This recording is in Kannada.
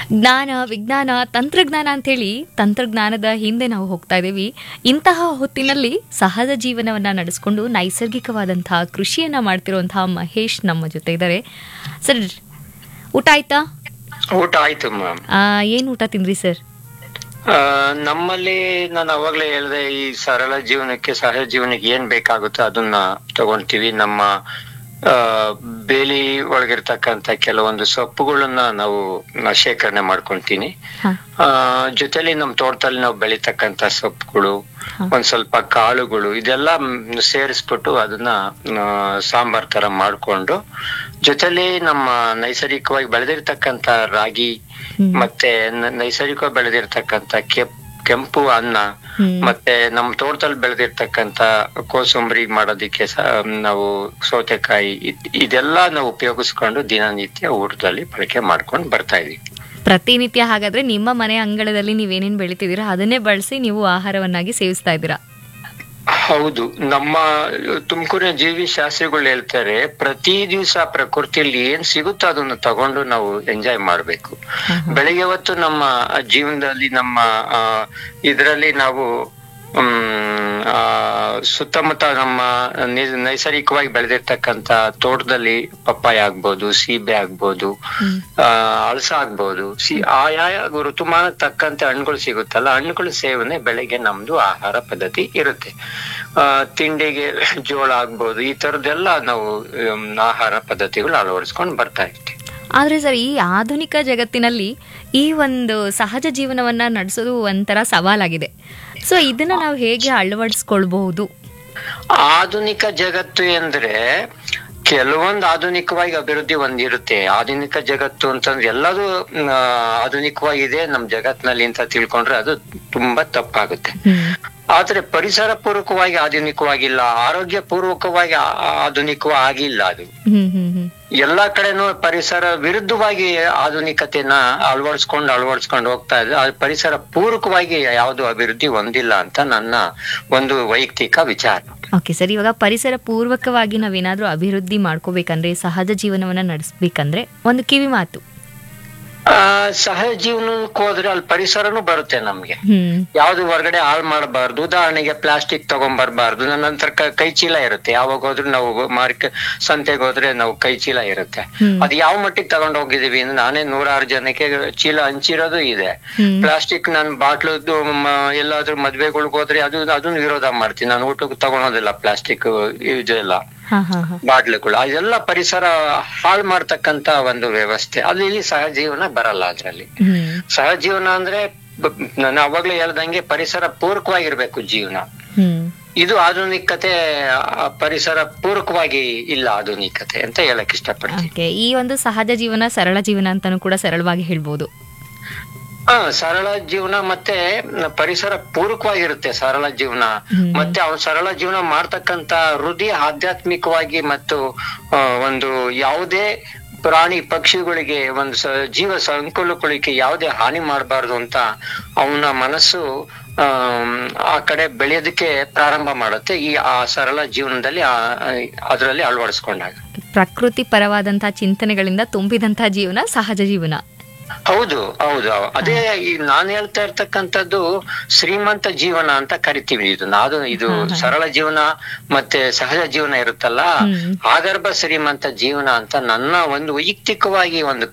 ಜ್ಞಾನ ವಿಜ್ಞಾನ ತಂತ್ರಜ್ಞಾನ ಅಂತೇಳಿ ತಂತ್ರಜ್ಞಾನದ ಹಿಂದೆ ನಾವು ಹೋಗ್ತಾ ಇದ್ದೀವಿ ಇಂತಹ ಹೊತ್ತಿನಲ್ಲಿ ಸಹಜ ಜೀವನವನ್ನ ನಡೆಸ್ಕೊಂಡು ನೈಸರ್ಗಿಕವಾದಂತಹ ಕೃಷಿಯನ್ನ ಮಾಡ್ತಿರುವಂತಹ ಮಹೇಶ್ ನಮ್ಮ ಜೊತೆ ಇದ್ದಾರೆ ಸರ್ ಊಟ ಆಯ್ತಾ ಊಟ ಆಯ್ತು ಮ್ಯಾಮ್ ಆ, ಏನ್ ಊಟ ತಿಂದ್ರಿ ಸರ್ ನಮ್ಮಲ್ಲಿ ನಾನು ಅವಾಗ್ಲೇ ಹೇಳ್ದೆ ಈ ಸರಳ ಜೀವನಕ್ಕೆ ಸಹಜ ಜೀವನಕ್ಕೆ ಏನ್ ಬೇಕಾಗುತ್ತೋ ಅದನ್ನ ತಗೊಂತೀವಿ ನಮ್ಮ ಆ, ಬೇಲಿ ಒಳಗಿರ್ತಕ್ಕಂತ ಕೆಲವೊಂದು ಸೊಪ್ಪುಗಳನ್ನ ನಾವು ನಾ ಶೇಖರಣೆ ಮಾಡ್ಕೊಂತೀನಿ ಹಾ ಆ ಜೊತೆಲಿ ನಮ್ ತೋಟದಲ್ಲಿ ನಾವು ಬೆಳಿತಕ್ಕಂತ ಸೊಪ್ಪುಗಳು ಹಾ. ಒಂದ್ ಸ್ವಲ್ಪ ಕಾಳುಗಳು ಇದೆಲ್ಲ ಮ್, ಸೇರಿಸ್ಬಿಟ್ಟು ಅದನ್ನ ಆ, ಸಾಂಬಾರ್ ತರ ಮಾಡ್ಕೊಂಡು ಜೊತೆಲಿ ನಮ್ಮ ನೈಸರ್ಗಿಕವಾಗಿ ಬೆಳೆದಿರ್ತಕ್ಕಂತ ರಾಗಿ ಹ್ಮ್. ಮತ್ತೆ ನ- ನೈಸರ್ಗಿಕವಾಗಿ ಬೆಳೆದಿರ್ತಕ್ಕಂತ ಕೆಪ್ ಕೆಂಪು ಅನ್ನ ಹ್ಮ್. ಮತ್ತೆ ನಮ್ ತೋಟದಲ್ಲಿ ಬೆಳೆದಿರ್ತಕ್ಕಂತ ಕೋಸಂಬರಿ ಮಾಡೋದಿಕ್ಕೆ ಸಹ ನಾವು ಸೌತೆಕಾಯಿ ಇದ್- ಇದೆಲ್ಲ ನಾವು ಉಪಯೋಗಿಸ್ಕೊಂಡು ದಿನನಿತ್ಯ ಊಟದಲ್ಲಿ ಬಳಕೆ ಮಾಡ್ಕೊಂಡು ಬರ್ತಾ ಇದೀವಿ ಪ್ರತಿನಿತ್ಯ ಹಾಗಾದ್ರೆ ನಿಮ್ಮ ಮನೆ ಅಂಗಳದಲ್ಲಿ ನೀವೇನೇನ್ ಬೆಳಿತಿದ್ದೀರಾ ಅದನ್ನೇ ಬಳಸಿ ನೀವು ಆಹಾರವನ್ನಾಗಿ ಸೇವಿಸ್ತಾ ಇದ್ದೀರಾ ಹೌದು ನಮ್ಮ ತುಮಕೂರಿನ ಜೀವಿ ಶಾಸ್ತ್ರಿಗಳು ಹೇಳ್ತಾರೆ ಪ್ರತಿ ದಿವಸ ಪ್ರಕೃತಿಯಲ್ಲಿ ಏನ್ ಸಿಗುತ್ತೋ ಅದನ್ನ ತಗೊಂಡು ನಾವು ಎಂಜಾಯ್ ಮಾಡ್ಬೇಕು ಬೆಳಿಗ್ಗೆ ಹೊತ್ತು ನಮ್ಮ ಜೀವನದಲ್ಲಿ ನಮ್ಮ ಆ, ಇದ್ರಲ್ಲಿ ನಾವು ಹ್ಮ್ ಆ, ಸುತ್ತಮುತ್ತ ನಮ್ಮ ನೈ- ನೈಸರ್ಗಿಕವಾಗಿ ಬೆಳೆದಿರ್ತಕ್ಕಂತ ತೋಟದಲ್ಲಿ ಪಪ್ಪಾಯ ಆಗ್ಬೋದು ಸೀಬೆ ಆಗ್ಬೋದು ಆ, ಅಳಸ ಆಗ್ಬೋದು ಸಿ ಆಯಾಯ ಋತುಮಾನಕ್ಕೆ ತಕ್ಕಂತೆ ಹಣ್ಣುಗಳು ಸಿಗುತ್ತಲ್ಲ ಹಣ್ಣುಗಳ ಸೇವನೆ ಬೆಳಗ್ಗೆ ನಮ್ದು ಆಹಾರ ಪದ್ಧತಿ ಇರುತ್ತೆ ಆ ತಿಂಡಿಗೆ ಜೋಳ ಆಗ್ಬೋದು ಈ ತರದ್ದೆಲ್ಲ ನಾವು ಹ್ಮ್, ಆಹಾರ ಪದ್ಧತಿಗಳು ಅಳವಡಿಸ್ಕೊಂಡು ಬರ್ತಾ ಇರ್ತೀವಿ ಆದ್ರೆ ಸರ್ ಈ ಆಧುನಿಕ ಜಗತ್ತಿನಲ್ಲಿ ಈ ಒಂದು ಸಹಜ ಜೀವನವನ್ನ ನಡೆಸೋದು ಒಂಥರ ಸವಾಲಾಗಿದೆ ಸೊ ಇದನ್ನ ನಾವು ಹೇಗೆ ಅಳವಡಿಸ್ಕೊಳ್ಬಹುದು ಆಧುನಿಕ ಜಗತ್ತು ಎಂದ್ರೆ ಕೆಲವೊಂದು ಆಧುನಿಕವಾಗಿ ಅಭಿವೃದ್ಧಿ ಒಂದಿರುತ್ತೆ ಆಧುನಿಕ ಜಗತ್ತು ಅಂತಂದ್ರೆ ಎಲ್ಲದೂ ಮ್, ಆ, ಆಧುನಿಕವಾಗಿದೆ ನಮ್ ಜಗತ್ನಲ್ಲಿ ಅಂತ ತಿಳ್ಕೊಂಡ್ರೆ ಅದು ತುಂಬಾ ತಪ್ಪಾಗುತ್ತೆ ಆದ್ರೆ ಪರಿಸರ ಪೂರ್ವಕವಾಗಿ ಆಧುನಿಕವಾಗಿಲ್ಲ ಆರೋಗ್ಯ ಪೂರ್ವಕವಾಗಿ ಆ- ಆ- ಆಧುನಿಕವಾಗಿ ಆಗಿಲ್ಲ ಅದು ಹ್ಮ್ ಹ್ಮ್ ಹ್ಮ್ ಎಲ್ಲಾ ಕಡೆನೂ ಪರಿಸರ ವಿರುದ್ಧವಾಗಿ ಆಧುನಿಕತೆನ ಅಳವಡಿಸ್ಕೊಂಡು ಅಳವಡಿಸ್ಕೊಂಡು ಹೋಗ್ತಾ ಇದೆ ಅದು ಪರಿಸರ ಪೂರಕವಾಗಿ ಯಾವುದು ಅಭಿವೃದ್ಧಿ ಹೊಂದಿಲ್ಲ ಅಂತ ನನ್ನ ಒಂದು ವೈಯಕ್ತಿಕ ವಿಚಾರ ಓಕೆ ಸರ್ ಇವಾಗ ಪರಿಸರ ಪೂರ್ವಕವಾಗಿ ನಾವೇನಾದ್ರೂ ಅಭಿವೃದ್ಧಿ ಮಾಡ್ಕೋಬೇಕಂದ್ರೆ ಸಹಜ ಜೀವನವನ್ನ ನಡೆಸ್ಬೇಕಂದ್ರೆ ಒಂದು ಕಿವಿ ಮಾತು ಆ ಸಹಜ ಜೀವನಕ್ಕೆ ಹೋದ್ರೆ ಅಲ್ಲಿ ಪರಿಸರನೂ ಬರುತ್ತೆ ನಮ್ಗೆ ಹ್ಮ್ ಯಾವ್ದು ಹೊರಗಡೆ ಹಾಳು ಮಾಡಬಾರ್ದು ಉದಾಹರಣೆಗೆ ಪ್ಲಾಸ್ಟಿಕ್ ತಗೊಂಬರ್ಬಾರ್ದು ನನ್ನ ನಂತರ ಕ- ಕೈ ಚೀಲ ಇರುತ್ತೆ ಯಾವಾಗ ಹೋದ್ರು ನಾವು ಮಾರ್ಕೆ ಸಂತೆಗೆ ಹೋದ್ರೆ ನಾವು ಕೈ ಚೀಲ ಇರುತ್ತೆ ಹ್ಮ್. ಅದು ಯಾವ ಮಟ್ಟಿಗೆ ತಗೊಂಡ್ ಹೋಗಿದೀವಿ ಅಂದ್ರೆ ನಾನೇ ನೂರಾರು ಜನಕ್ಕೆ ಚೀಲ ಹಂಚಿರೋದು ಇದೆ ಹ್ಮ್. ಪ್ಲಾಸ್ಟಿಕ್ ನಾನು ಬಾಟ್ಲದ್ದು ಎಲ್ಲಾದ್ರೂ ಮದ್ವೆಗಳ್ಗೆ ಹೋದ್ರೆ ಅದು ಅದನ್ನ ವಿರೋಧ ಮಾಡ್ತೀನಿ ನಾನು ಊಟಕ್ಕೆ ತಗೊಳೋದಿಲ್ಲ ಪ್ಲಾಸ್ಟಿಕ್ ಇದೆಲ್ಲ ಹಾ ಹಾ ಹಾ ಬಾಟ್ಲುಗಳು ಅದೆಲ್ಲ ಪರಿಸರ ಹಾಳು ಮಾಡ್ತಕ್ಕಂತ ಒಂದು ವ್ಯವಸ್ಥೆ ಅಲ್ಲಿ ಇಲ್ಲಿ ಸಹಜೀವನ ಬರಲ್ಲ ಅದ್ರಲ್ಲಿ ಹ್ಮ್ ಸಹಜೀವನ ಅಂದ್ರೆ ಬ- ನಾನು ಅವಾಗ್ಲೇ ಹೇಳ್ದಂಗೆ ಪರಿಸರ ಪೂರಕವಾಗಿರ್ಬೇಕು ಜೀವನ ಹ್ಮ್ ಇದು ಆಧುನಿಕತೆ ಆ, ಪರಿಸರ ಪೂರಕವಾಗಿ ಇಲ್ಲ ಆಧುನಿಕತೆ ಅಂತ ಹೇಳಕ್ ಇಷ್ಟಪಡ್ತೀನಿ ಓಕೆ ಈ ಒಂದು ಸಹಜ ಜೀವನ ಸರಳ ಜೀವನ ಅಂತಾನೂ ಕೂಡ ಸರಳವಾಗಿ ಹೇಳ್ಬೋದು ಹಾ ಸರಳ ಜೀವನ ಮತ್ತೆ ಪರಿಸರ ಪೂರಕವಾಗಿರುತ್ತೆ ಸರಳ ಜೀವನ ಹ್ಮ್. ಮತ್ತೆ ಅವ್ನು ಸರಳ ಜೀವನ ಮಾಡ್ತಕ್ಕಂತ ಹೃದಯ ಆಧ್ಯಾತ್ಮಿಕವಾಗಿ ಮತ್ತು ಆ, ಒಂದು ಯಾವುದೇ ಪ್ರಾಣಿ ಪಕ್ಷಿಗಳಿಗೆ ಒಂದು ಸ ಜೀವ ಸಂಕುಲಗಳಿಗೆ ಯಾವುದೇ ಹಾನಿ ಮಾಡಬಾರ್ದು ಅಂತ ಅವನ ಮನಸ್ಸು ಆಮ್, ಆ ಕಡೆ ಬೆಳೆಯೋದಕ್ಕೆ ಪ್ರಾರಂಭ ಮಾಡುತ್ತೆ ಈ ಆ ಸರಳ ಜೀವನದಲ್ಲಿ ಅದರಲ್ಲಿ ಅಳವಡಿಸ್ಕೊಂಡಾಗ ಪ್ರಕೃತಿ ಪರವಾದಂತಹ ಚಿಂತನೆಗಳಿಂದ ತುಂಬಿದಂತಹ ಜೀವನ ಸಹಜ ಜೀವನ ಹೌದು ಹೌದು ಅದೇ ಈ ನಾನ್ ಹೇಳ್ತಾ ಇರ್ತಕ್ಕಂಥದ್ದು ಶ್ರೀಮಂತ ಜೀವನ ಅಂತ ಕರಿತೀವಿ ಇದು ನಾದು ಇದು ಹಾ, ಹಾ. ಸರಳ ಜೀವನ ಮತ್ತೆ ಸಹಜ ಜೀವನ ಇರುತ್ತಲ್ಲ ಹ್ಮ್. ಆಗರ್ಭ ಶ್ರೀಮಂತ ಜೀವನ ಅಂತ ನನ್ನ ಒಂದು ವೈಯಕ್ತಿಕವಾಗಿ ಒಂದು